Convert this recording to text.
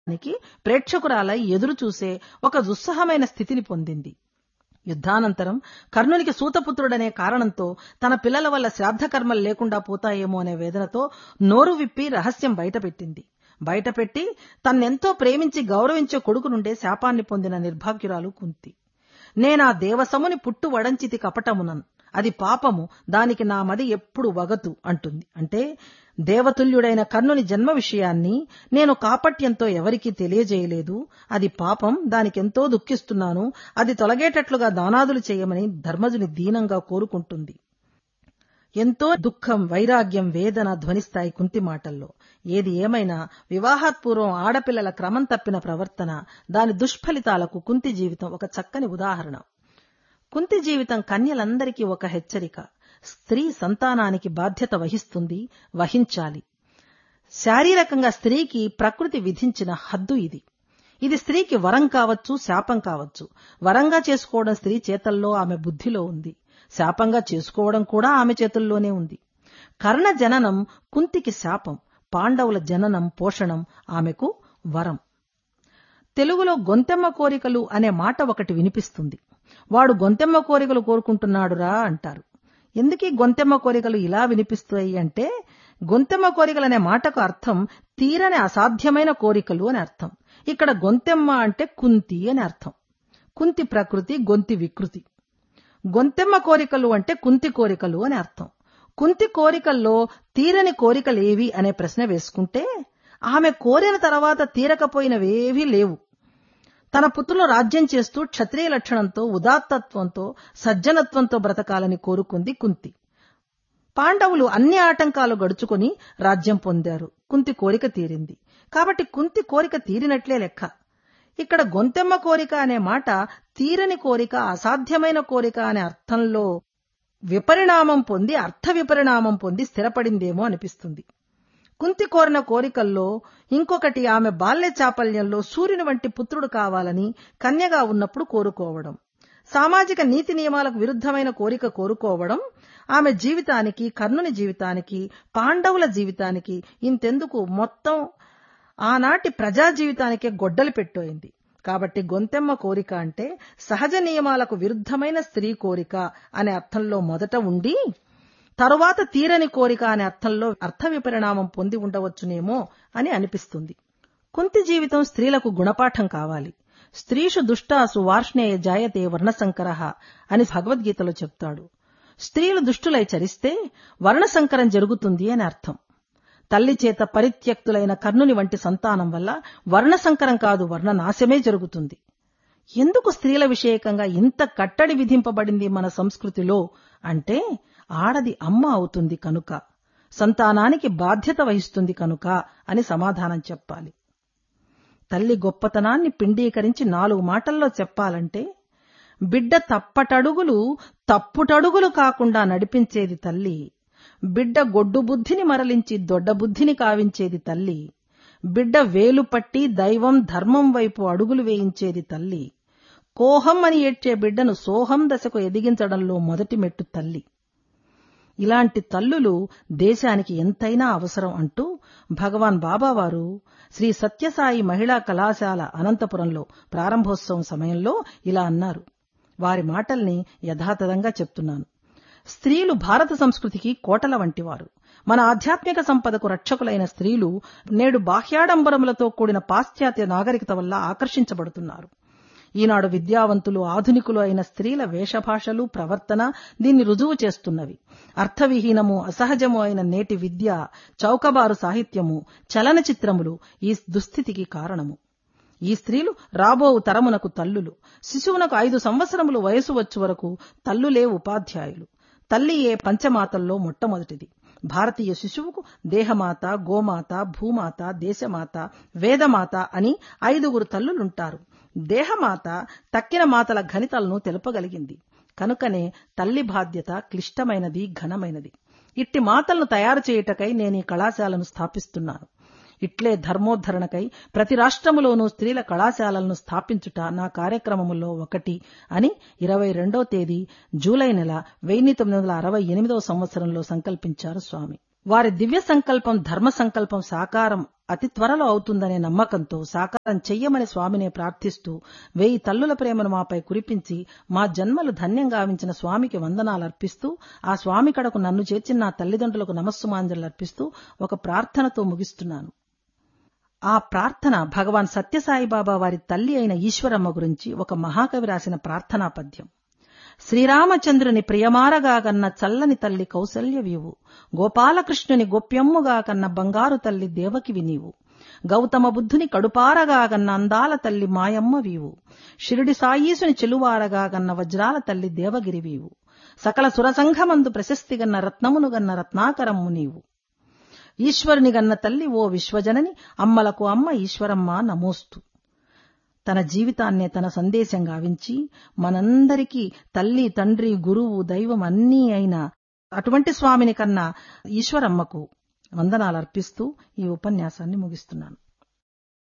నికి ప్రేక్షకురాలై ఎదురు చూసే ఒక దుస్సహమైన స్థితిని పొందింది యుద్ధానంతరం కర్ణునికి సూతపుత్రుడనే కారణంతో తన పిల్లల వల్ల శ్రాద్ధకర్మలు లేకుండా పోతాయేమో అనే వేదనతో నోరు విప్పి రహస్యం బయటపెట్టింది బయటపెట్టి తన్నెంతో ప్రేమించి గౌరవించే కొడుకు నుండే శాపాన్ని పొందిన నిర్భాగ్యురాలు కుంతి నేనా దేవసముని పుట్టు వడంచితి కపటమునన్ అది పాపము దానికి నా మది ఎప్పుడు వగతు అంటుంది అంటే దేవతుల్యుడైన కర్ణుని జన్మ విషయాన్ని నేను కాపట్యంతో ఎవరికీ తెలియజేయలేదు అది పాపం దానికెంతో దుఃఖిస్తున్నాను అది తొలగేటట్లుగా దానాదులు చేయమని ధర్మజుని దీనంగా కోరుకుంటుంది ఎంతో దుఃఖం వైరాగ్యం వేదన ధ్వనిస్తాయి కుంతి మాటల్లో ఏది ఏమైనా వివాహాత్పూర్వం ఆడపిల్లల క్రమం తప్పిన ప్రవర్తన దాని దుష్ఫలితాలకు కుంతి జీవితం ఒక చక్కని ఉదాహరణ కుంతి జీవితం కన్యలందరికీ ఒక హెచ్చరిక స్త్రీ సంతానానికి బాధ్యత వహిస్తుంది వహించాలి శారీరకంగా స్త్రీకి ప్రకృతి విధించిన హద్దు ఇది ఇది స్త్రీకి వరం కావచ్చు శాపం కావచ్చు వరంగా చేసుకోవడం స్త్రీ చేతల్లో ఆమె బుద్ధిలో ఉంది శాపంగా చేసుకోవడం కూడా ఆమె చేతుల్లోనే ఉంది కర్ణ జననం కుంతికి శాపం పాండవుల జననం పోషణం ఆమెకు వరం తెలుగులో గొంతెమ్మ కోరికలు అనే మాట ఒకటి వినిపిస్తుంది వాడు గొంతెమ్మ కోరికలు కోరుకుంటున్నాడురా అంటారు ఎందుకీ గొంతెమ్మ కోరికలు ఇలా వినిపిస్తాయి అంటే గొంతెమ్మ కోరికలు అనే మాటకు అర్థం తీరని అసాధ్యమైన కోరికలు అని అర్థం ఇక్కడ గొంతెమ్మ అంటే కుంతి అని అర్థం కుంతి ప్రకృతి గొంతి వికృతి గొంతెమ్మ కోరికలు అంటే కుంతి కోరికలు అని అర్థం కుంతి కోరికల్లో తీరని కోరికలేవి అనే ప్రశ్న వేసుకుంటే ఆమె కోరిన తర్వాత తీరకపోయినవేవీ లేవు తన పుత్రులు రాజ్యం చేస్తూ క్షత్రియ లక్షణంతో ఉదాత్తత్వంతో సజ్జనత్వంతో బ్రతకాలని కోరుకుంది కుంతి పాండవులు అన్ని ఆటంకాలు గడుచుకొని రాజ్యం పొందారు కుంతి కోరిక తీరింది కాబట్టి కుంతి కోరిక తీరినట్లే లెక్క ఇక్కడ గొంతెమ్మ కోరిక అనే మాట తీరని కోరిక అసాధ్యమైన కోరిక అనే అర్థంలో విపరిణామం పొంది అర్థ విపరిణామం పొంది స్థిరపడిందేమో అనిపిస్తుంది కుంతి కోరిన కోరికల్లో ఇంకొకటి ఆమె బాల్య చాపల్యంలో సూర్యుని వంటి పుత్రుడు కావాలని కన్యగా ఉన్నప్పుడు కోరుకోవడం సామాజిక నీతి నియమాలకు విరుద్ధమైన కోరిక కోరుకోవడం ఆమె జీవితానికి కర్ణుని జీవితానికి పాండవుల జీవితానికి ఇంతెందుకు మొత్తం ఆనాటి ప్రజా జీవితానికే గొడ్డలి పెట్టోయింది కాబట్టి గొంతెమ్మ కోరిక అంటే సహజ నియమాలకు విరుద్ధమైన స్త్రీ కోరిక అనే అర్థంలో మొదట ఉండి తరువాత తీరని కోరిక అనే అర్థంలో అర్థ విపరిణామం పొంది ఉండవచ్చునేమో అని అనిపిస్తుంది కుంతి జీవితం స్త్రీలకు గుణపాఠం కావాలి స్త్రీషు దుష్టాసు వార్ష్ణేయ జాయతే వర్ణసంకర అని భగవద్గీతలో చెప్తాడు స్త్రీలు దుష్టులై చరిస్తే వర్ణసంకరం జరుగుతుంది అని అర్థం తల్లి చేత పరిత్యక్తులైన కర్ణుని వంటి సంతానం వల్ల వర్ణసంకరం కాదు వర్ణనాశమే జరుగుతుంది ఎందుకు స్త్రీల విషయకంగా ఇంత కట్టడి విధింపబడింది మన సంస్కృతిలో అంటే ఆడది అమ్మ అవుతుంది కనుక సంతానానికి బాధ్యత వహిస్తుంది కనుక అని సమాధానం చెప్పాలి తల్లి గొప్పతనాన్ని పిండీకరించి నాలుగు మాటల్లో చెప్పాలంటే బిడ్డ తప్పటడుగులు తప్పుటడుగులు కాకుండా నడిపించేది తల్లి బిడ్డ గొడ్డు బుద్ధిని మరలించి దొడ్డ బుద్ధిని కావించేది తల్లి బిడ్డ వేలు పట్టి దైవం ధర్మం వైపు అడుగులు వేయించేది తల్లి కోహం అని ఏడ్చే బిడ్డను సోహం దశకు ఎదిగించడంలో మొదటి మెట్టు తల్లి ఇలాంటి తల్లులు దేశానికి ఎంతైనా అవసరం అంటూ భగవాన్ బాబావారు శ్రీ సత్యసాయి మహిళా కళాశాల అనంతపురంలో ప్రారంభోత్సవం సమయంలో ఇలా అన్నారు వారి మాటల్ని యథాతథంగా చెప్తున్నాను స్త్రీలు భారత సంస్కృతికి కోటల వంటివారు మన ఆధ్యాత్మిక సంపదకు రక్షకులైన స్త్రీలు నేడు బాహ్యాడంబరములతో కూడిన పాశ్చాత్య నాగరికత వల్ల ఆకర్షించబడుతున్నారు ఈనాడు విద్యావంతులు ఆధునికులు అయిన స్త్రీల వేషభాషలు ప్రవర్తన దీన్ని రుజువు చేస్తున్నవి అర్థవిహీనము అసహజము అయిన నేటి విద్య చౌకబారు సాహిత్యము చలనచిత్రములు ఈ దుస్థితికి కారణము ఈ స్త్రీలు రాబోవు తరమునకు తల్లులు శిశువునకు ఐదు సంవత్సరములు వయసు వచ్చు వరకు తల్లులే ఉపాధ్యాయులు తల్లి ఏ పంచమాతల్లో మొట్టమొదటిది భారతీయ శిశువుకు దేహమాత గోమాత భూమాత దేశమాత వేదమాత అని ఐదుగురు తల్లులుంటారు దేహమాత తక్కిన మాతల ఘనితలను తెలుపగలిగింది కనుకనే తల్లి బాధ్యత క్లిష్టమైనది ఘనమైనది ఇట్టి మాతలను తయారు చేయుటకై నేను ఈ కళాశాలను స్థాపిస్తున్నాను ఇట్లే ధర్మోద్ధరణకై ప్రతి రాష్ట్రములోనూ స్త్రీల కళాశాలలను స్థాపించుట నా కార్యక్రమములో ఒకటి అని ఇరవై రెండో తేదీ జూలై నెల వెయ్యి తొమ్మిది వందల అరవై ఎనిమిదవ సంవత్సరంలో సంకల్పించారు స్వామి వారి దివ్య సంకల్పం ధర్మ సంకల్పం సాకారం అతి త్వరలో అవుతుందనే నమ్మకంతో సాకారం చెయ్యమని స్వామినే ప్రార్థిస్తూ వెయ్యి తల్లుల ప్రేమను మాపై కురిపించి మా జన్మలు ధన్యం గావించిన స్వామికి వందనాలు అర్పిస్తూ ఆ స్వామి కడకు నన్ను చేర్చిన నా తల్లిదండ్రులకు నమస్సుమాంజలు అర్పిస్తూ ఒక ప్రార్థనతో ముగిస్తున్నాను ఆ ప్రార్థన భగవాన్ సత్యసాయిబాబా వారి తల్లి అయిన ఈశ్వరమ్మ గురించి ఒక మహాకవి రాసిన ప్రార్థనా పద్యం శ్రీరామచంద్రుని ప్రియమారగా కన్న చల్లని తల్లి కౌసల్యవీవు గోపాలకృష్ణుని గోప్యమ్ముగా కన్న బంగారు తల్లి దేవకివి నీవు గౌతమ బుద్ధుని కడుపారగా కన్న అందాల తల్లి మాయమ్మ వీవు షిరిడి సాయీసుని చెలువారగా కన్న వజ్రాల తల్లి దేవగిరివీవు సకల సురసంఘమందు ప్రశస్తిగన్న రత్నమును గన్న రత్నాకరమ్ము నీవు ఈశ్వరుని గన్న తల్లి ఓ విశ్వజనని అమ్మలకు అమ్మ ఈశ్వరమ్మ నమోస్తు తన జీవితాన్నే తన సందేశం గావించి మనందరికీ తల్లి తండ్రి గురువు దైవం అన్నీ అయిన అటువంటి స్వామిని కన్నా ఈశ్వరమ్మకు వందనాలు అర్పిస్తూ ఈ ఉపన్యాసాన్ని ముగిస్తున్నాను